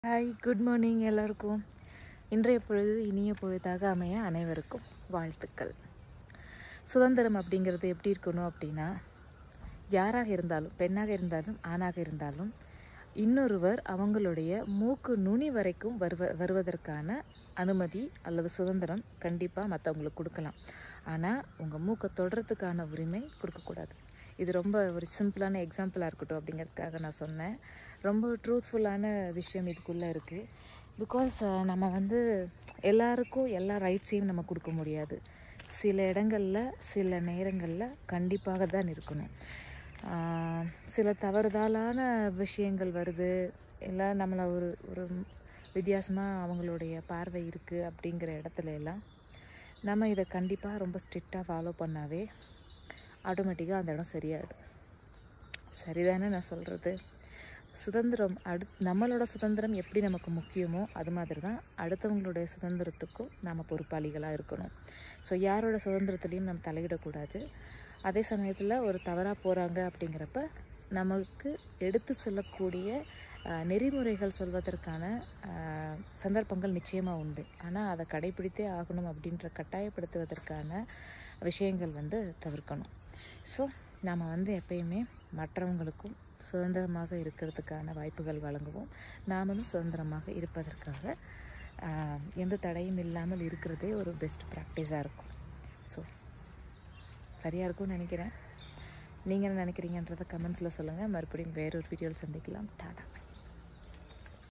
hi good morning எல்லாருக்கும் இன்றைய பொழுது இனிய பொழுதாக அமைய அனைவருக்கும் வாழ்த்துக்கள் சுதந்திரம் அப்படிங்கிறது எப்படி இருக்கணும் அப்படின்னா யாராக இருந்தாலும் பெண்ணாக இருந்தாலும் ஆணாக இருந்தாலும் இன்னொருவர் அவங்களுடைய மூக்கு நுனி வரைக்கும் வருவ வருவதற்கான அனுமதி அல்லது சுதந்திரம் கண்டிப்பாக மற்றவங்களுக்கு கொடுக்கலாம் ஆனால் உங்கள் மூக்கை தொடுறதுக்கான உரிமை கொடுக்கக்கூடாது இது ரொம்ப ஒரு சிம்பிளான எக்ஸாம்பிளாக இருக்கட்டும் அப்படிங்கிறதுக்காக நான் சொன்னேன் ரொம்ப ட்ரூத்ஃபுல்லான விஷயம் இதுக்குள்ளே இருக்குது பிகாஸ் நம்ம வந்து எல்லாருக்கும் எல்லா ரைட்ஸையும் நம்ம கொடுக்க முடியாது சில இடங்களில் சில நேரங்களில் கண்டிப்பாக தான் இருக்கணும் ஆஹ் சில தவறுதலான விஷயங்கள் வருது இல்லை நம்மளை ஒரு ஒரு வித்தியாசமாக அவங்களுடைய பார்வை இருக்குது அப்படிங்கிற இடத்துல எல்லாம் நம்ம இதை கண்டிப்பாக ரொம்ப ஸ்ட்ரிக்டாக ஃபாலோ பண்ணாவே ஆட்டோமேட்டிக்காக அந்த இடம் சரியாயிடும் சரிதானே நான் சொல்கிறது சுதந்திரம் அடு நம்மளோட சுதந்திரம் எப்படி நமக்கு முக்கியமோ அது மாதிரி தான் அடுத்தவங்களுடைய சுதந்திரத்துக்கும் நாம் பொறுப்பாளிகளாக இருக்கணும் ஸோ யாரோட சுதந்திரத்துலேயும் நம்ம தலையிடக்கூடாது அதே சமயத்தில் ஒரு தவறாக போகிறாங்க அப்படிங்கிறப்ப நமக்கு எடுத்து சொல்லக்கூடிய ஆஹ், நெறிமுறைகள் சொல்வதற்கான ஆஹ், சந்தர்ப்பங்கள் நிச்சயமாக உண்டு ஆனால் அதை கடைபிடித்தே ஆகணும் அப்படின்ற கட்டாயப்படுத்துவதற்கான விஷயங்கள் வந்து தவிர்க்கணும் ஸோ நாம் வந்து எப்பயுமே மற்றவங்களுக்கும் சுதந்திரமாக இருக்கிறதுக்கான வாய்ப்புகள் வழங்குவோம் நாமளும் சுதந்திரமாக இருப்பதற்காக ஆஹ், எந்த தடையும் இல்லாமல் இருக்கிறதே ஒரு பெஸ்ட் ப்ராக்டிஸாக இருக்கும் ஸோ சரியாக இருக்கும்னு நினைக்கிறேன் நீங்கள் என்ன நினைக்கிறீங்கன்றதை கமெண்ட்ஸில் சொல்லுங்கள் மறுபடியும் வேறொரு வீடியோவில் சந்திக்கலாம் டாடா